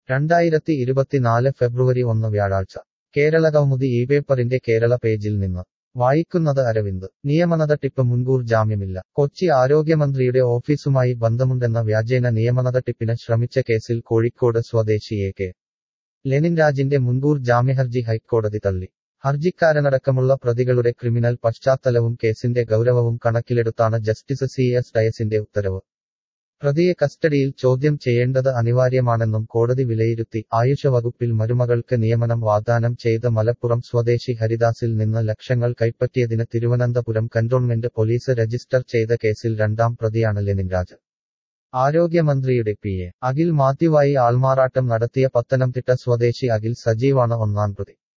രണ്ടായിരത്തി ഇരുപത്തിനാല് ഫെബ്രുവരി ഒന്ന് വ്യാഴാഴ്ച കേരള കൗമുദി ഈ പേപ്പറിന്റെ കേരള പേജിൽ നിന്ന് വായിക്കുന്നത് അരവിന്ദ് നിയമനതട്ടിപ്പ് മുൻകൂർ ജാമ്യമില്ല കൊച്ചി ആരോഗ്യമന്ത്രിയുടെ ഓഫീസുമായി ബന്ധമുണ്ടെന്ന വ്യാജേന നിയമനതട്ടിപ്പിന് ശ്രമിച്ച കേസിൽ കോഴിക്കോട് സ്വദേശി എ കെ ലെനിൻ രാജിന്റെ മുൻകൂർ ജാമ്യഹർജി ഹൈക്കോടതി തള്ളി ഹർജിക്കാരനടക്കമുള്ള പ്രതികളുടെ ക്രിമിനൽ പശ്ചാത്തലവും കേസിന്റെ ഗൗരവവും കണക്കിലെടുത്താണ് ജസ്റ്റിസ് സി എസ് ഡയസിന്റെ ഉത്തരവ് പ്രതിയെ കസ്റ്റഡിയിൽ ചോദ്യം ചെയ്യേണ്ടത് അനിവാര്യമാണെന്നും കോടതി വിലയിരുത്തി ആയുഷ വകുപ്പിൽ മരുമകൾക്ക് നിയമനം വാഗ്ദാനം ചെയ്ത് മലപ്പുറം സ്വദേശി ഹരിദാസിൽ നിന്ന് ലക്ഷങ്ങൾ കൈപ്പറ്റിയതിന് തിരുവനന്തപുരം കന്റോൺമെന്റ് പോലീസ് രജിസ്റ്റർ ചെയ്ത കേസിൽ രണ്ടാം പ്രതിയാണ് ലെനിൻ രാജ് ആരോഗ്യമന്ത്രിയുടെ പി എ അഖിൽ മാത്യുവായി ആൾമാറാട്ടം നടത്തിയ പത്തനംതിട്ട സ്വദേശി അഖിൽ സജീവാണ് ഒന്നാം പ്രതി